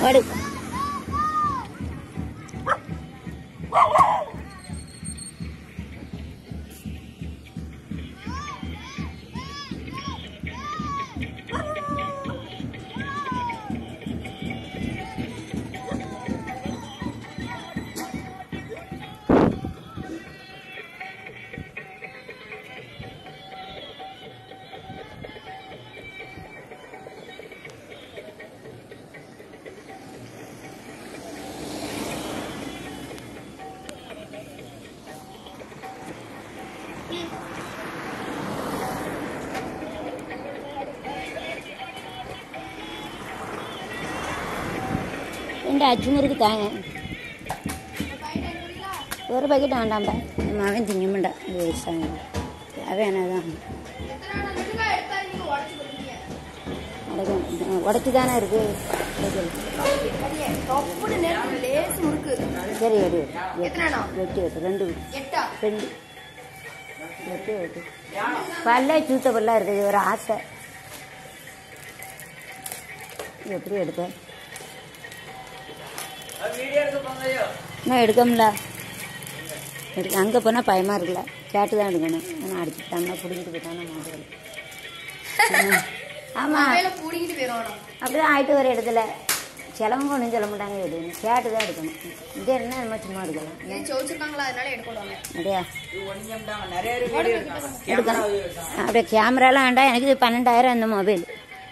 படு ரெண்டு அச்சு முறுக்கு தாங்க ஒரு பாக்கெட் வேண்டாம்பா என் மகன் திங்க மாட்டான் இது வயசாங்க தேவையானதான் உடக்கும் உடச்சி தானே இருக்கு தொப்புன்னு நேரம் லேசு முறுக்கு சரி எடு எத்தனைண்ணா? வெட்டி வெட்டு ரெண்டு எட்டா ரெண்டு வெட்டி வெட்டு பல்ல சூத்த பல்லா இருக்குது ஒரு ஆசை எப்படி எடுப்பேன் நான் எடுக்கமுல எடுக்க அங்கே போனால் பயமாக இருக்குல்ல கேட்டு தான் எடுக்கணும் ஆனால் அடிச்சுட்டாங்கன்னா பிடிக்கிட்டு போயிட்டானா மாட்டேன் ஆமாம் கையில பூடிக்கிட்டு போயிடும் அப்படிதான் ஆயிட்டு ஒரு இடத்துல சிலவங்க ஒன்றும் சொல்ல மாட்டாங்க எடுக்கணும் கேட்டு தான் எடுக்கணும் இங்கே இருந்தால் நம்ம சும்மா எடுக்கலாம் இது சோச்சிருக்காங்களா அதனால எடுக்கணுவாங்க அப்படியா எடுக்கணும் அப்படியே கேமராலாம் வேண்டாம் எனக்கு இது பன்னெண்டாயிரம் அந்த மொபைல்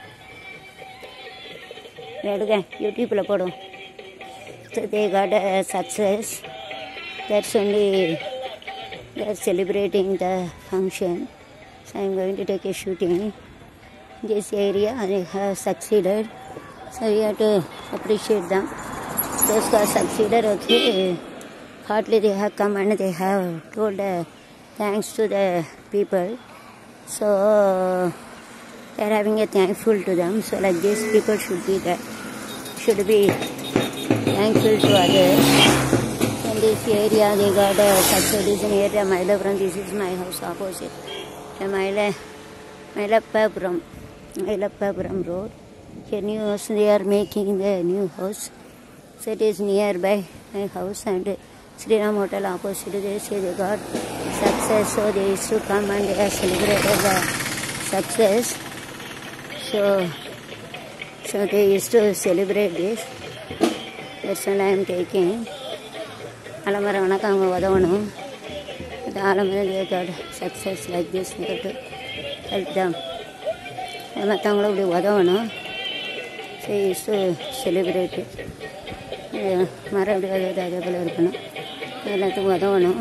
எடுக்க யூடியூப்பில் போடும் So they got a success. That's only they're celebrating the function. So I'm going to take a shooting. This area they have succeeded. So we have to appreciate them. Those who have succeeded, okay. Hardly they have come and they have told uh, thanks to the people. So they're having a thankful to them. So like this, people should be there. Should be thankful to others. In this area, they got a success in area Mailapuram. This is my house opposite. The Maila, Mailapapuram, Mailapapuram road. Here new house, they are making the new house. So it is nearby my house and Sriram Hotel opposite. They say they got success, so they used to come and they have celebrated the success. So, so they used to celebrate this. That's all I am taking. ஆலமரம் வணக்கம் அவங்க உதவணும் இந்த ஆலமரம் கேட்காது success like this கேட்டு help them மற்றவங்களும் இப்படி உதவணும் ஸோ இஸ் டு செலிப்ரேட்டு மரம் எப்படி உதவுது அதே போல் இருக்கணும் எல்லாத்துக்கும் உதவணும்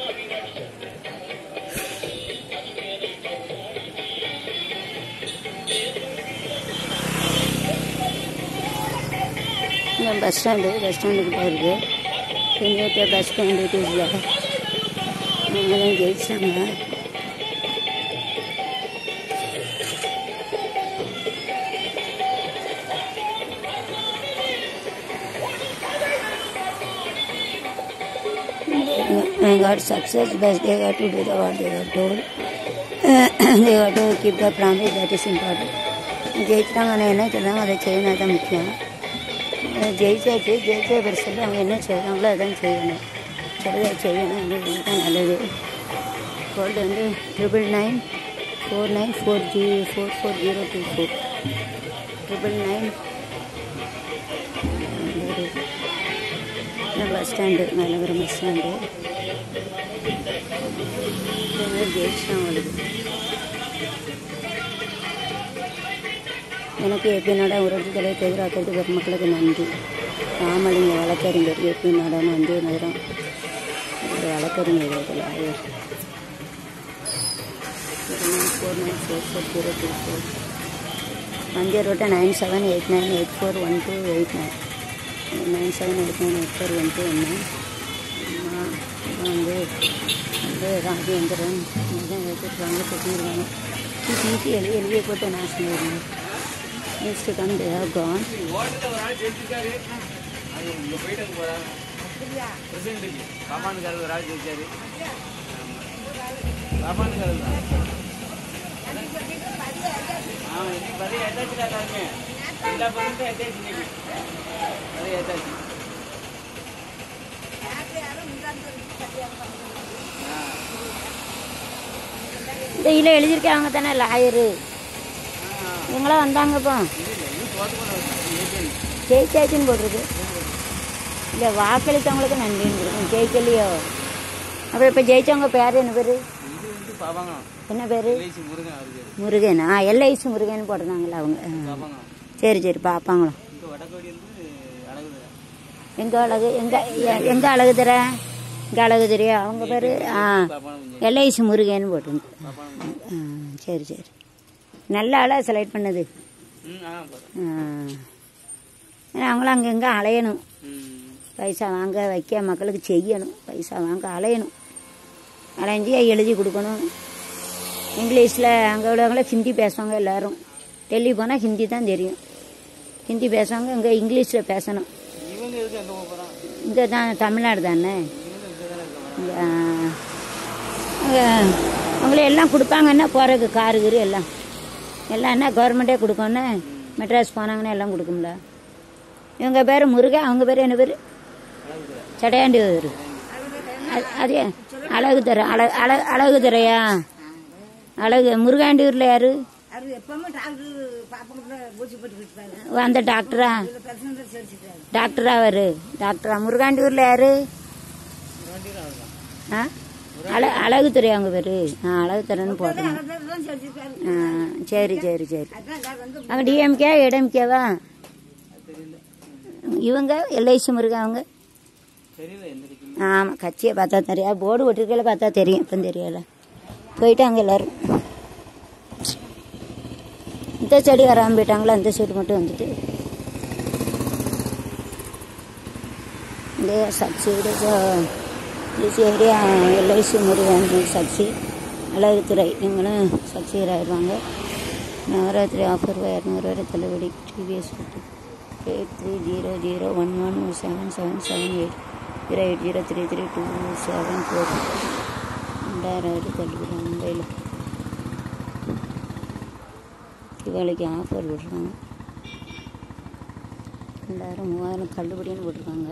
இந்த பஸ் ஸ்டாண்டு பஸ் ஸ்டாண்டுக்கிட்ட இருக்குது பெண்ணிட்ட பஸ் ஸ்டாண்டு இட் இஸ் அவங்க தான் ஜெயிச்சாங்க I got success, but they got to do the what they were told. they got to keep the promise, that is important. ஜெயிச்சிட்டாங்க ஆனால் என்ன சொல்கிறாங்க அதை செய்யணும் தான் முக்கியம் ஜெயிச்சாச்சு ஜெயிச்ச பரிசில் அவங்க என்ன செய்கிறாங்களோ அதான் செய்யணும் சரியாக செய்யணும் அப்படின்றது தான் நல்லது கோல்டு வந்து triple nine four nine four G four four zero two four triple nine bus stand Melapuram bus stand ஜெயிச்சிட்டாங்க அவங்களுக்கு எனக்கு ஏபி நாடா உறவு தலைவர் எதிராக்கிறது பெருமக்களுக்கு நன்றி ராமலிங்க வழக்கறிஞர் ஏபி நாடா நன்றி நகரம் ஒரு வழக்கறிஞர் இதில் four nine four four zero two four மந்திய ரோட்டை nine seven eight nine eight four one two eight nine nine seven eight nine eight four one two ஒன்று வந்து வந்து ராஜேந்திரன் இதான் எடுத்துருக்காங்க கட்டிடுவாங்க தீட்டி எழுதி எழுதிய போட்டு நாசம் வருங்க next come they have gone பாப்பானுக்காரர் ஒரு ஆள் ஜெயிச்சாரு பாப்பானுக்காரர் தான் ஆ இன்னைக்கு பதிவு எதாச்சும் எல்லாருமே எல்லா பசங்களும் ஏத்தாச்சு இன்னைக்கு அது ஏத்தாச்சு ஆ. இந்த இதில் எழுதியிருக்காங்க தானே லாயரு ஆ. இவங்களாம் வந்தாங்கப்போ இது இல்லை இது தோத்து போன ஏஜென்ட் ஜெயிச்சாச்சுன்னு போட்டிருக்கு இல்லை வாக்களித்தவங்களுக்கு நன்றின்னு கொடுக்கும் ஜெயிக்கலையோ அப்போ இப்போ ஜெயிச்சவங்க பேர் என்ன பேர் இது வந்து பாபாங்கலாம் என்ன பேர் எல்ஐசி முருகன் அவருக்கு முருகன் ஆ எல்ஐசி முருகன் போட்டிருந்தாங்களா அவங்க ஆ. பாபாங்கலாம் சரி சரி பார்ப்பாங்களோ இங்க வடக்கோடி வந்து அழகுதுல எங்கே அழகு எங்கே எங்கே அழகு தர இங்கே அழகு தெரியும் அவங்க பேர் ஆ பாப்பான எல்ஐசி முருகன் போட்டிருந்து பாப்பான ஆ சரி சரி நல்ல ஆளாக செலக்ட் பண்ணது ம் ஆ பாப்பா. ஆ. ஏன்னா அவங்களும் அங்கங்கே அலையணும் ம் பைசா வாங்க வைக்க மக்களுக்கு செய்யணும் பைசா வாங்க அலையணும் அலைஞ்சி எழுதி கொடுக்கணும் இங்கிலீஷில் அங்கே உள்ளவங்கள ஹிந்தி பேசுவாங்க எல்லாரும் டெல்லி போனால் ஹிந்தி தான் தெரியும் ஹிந்தி பேசுவாங்க இங்கே இங்கிலீஷில் பேசணும் இவங்க எதுக்கு அங்கே போக போகிறான் இங்கே தான் தமிழ்நாடு தானே இவங்க இங்கே தானே இருக்க போகிறான் இங்க, அங்க அவங்கள எல்லாம் கொடுப்பாங்கன்னா போகிறதுக்கு காரு கீரு எல்லாம் எல்லாம் என்ன கவர்மெண்ட்டே கொடுக்கணும் மெட்ராஸ் போனாங்கன்னா எல்லாம் கொடுக்கும்ல இவங்க பேர் முருகன் அவங்க பேர் என்ன பேர் சடையாண்டி பேர் அது அழகு தர அழகு அழகு அழகு தரையா அழகு முருகாண்டியூரில் யாரு அவர் எப்பவுமே டாக்டர் பாப்பாங்க ஊசி போட்டு விட்டுப்பாரு ஓ, அந்த டாக்டரா இந்த பிரச்சனை தான் சரிச்சுட்டாரு டாக்டரா அவரு டாக்டரா முருகாண்டியூரில் யாரு ஆ அழ அழகு துறை அவங்க பேர் ஆ அழகு துறைன்னு போடுறேன் தான் சரிச்சுட்டாரு ஆ சரி சரி சரி அதான் எல்லாரும் வந்து அவங்க டிஎம்கே இடம்கேவா இவங்க எல்ஐசி முருகன் அவங்க தெரியல எந்த கட்சியும் ஆமாம் கட்சியை பார்த்தா தெரியும் போர்டு ஒட்டிருக்கையில பார்த்தா தெரியும் இப்போ தெரியல போயிட்டாங்க எல்லாரும் இந்த செடி வராமல் போயிட்டாங்களா இந்த சைடு மட்டும் வந்துட்டு இந்த subsidy this area LIC Murugan சப்சி அழகுத்துறை இவங்களும் சப்சிடர் ஆயிடுவாங்க நவராத்திரி ஆஃபர் இரநூறு வரை தள்ளுபடி TVS eight three zero zero one one seven seven seven eight zero eight zero three three two seven four ரெண்டாயிரம் வரை தள்ளுபடி மும்பையில் தீபாவளிக்கு ஆஃபர் விடுறாங்க ரெண்டாயிரம் மூவாயிரம் தள்ளுபடின்னு போட்டிருக்காங்க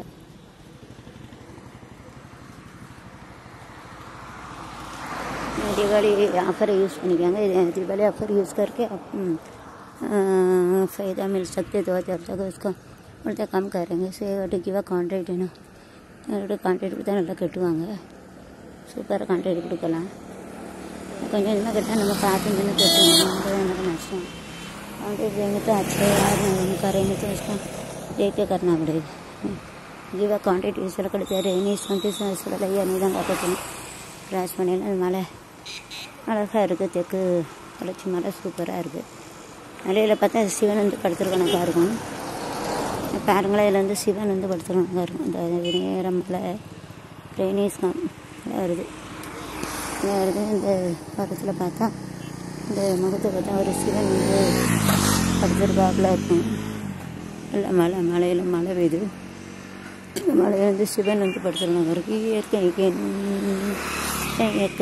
दिवाली ऑफर यूज़ பண்ணிக்காங்க இது दिवाली ऑफर यूज़ करके आप हम्म, अ, फ़ायदा मिल सकते दो हज़ार तक उसको बोलते कम करेंगे से गिवा கான்ட்ராக்ட் வேணும் அவரோட கான்ட்ராக்ட் கொடுத்தா நல்லா கட்டுவாங்க சூப்பராக கான்ட்ராக்ட் கொடுக்கலாம் கொஞ்சம் கொஞ்சமாக கட்டினா நம்ம பார்த்து நின்று கட்டணும் அது எனக்கு நஷ்டம் कांट्रैक्ट देंगे तो अच्छे यार नहीं करेंगे तो उसको देख के करना पड़ेगा இவ கான்ட்ராக்ட் யூஸில் கிடைச்சா ரெய்னி டுவெண்ட்டி செவன்ஸில் ஐயா தான் காக்கணும் கிராஸ் பண்ணினா அது மலை அழகாக இருக்குது தெற்கு வளர்ச்சி மலை சூப்பராக இருக்குது மலையில் பார்த்தா சிவன் வந்து படுத்துருக்கணக்காக இருக்கும் பாருங்களேன் இதில் வந்து சிவன் வந்து படுத்துருக்கணக்காக இருக்கும் இந்த நேர மலை ரெய்னிஸ்காம் வருது இது வருது இந்த பக்கத்தில் பார்த்தா இந்த முகத்தை பார்த்தா ஒரு சிவன் வந்து படுத்துருக்காப்புல இருக்கும் இல்லை மலை மலையில் மழை பெய்யுது இந்த மலையில் வந்து சிவன் வந்து படுத்துருக்காங்க இருக்கு இயற்கை இயற்கை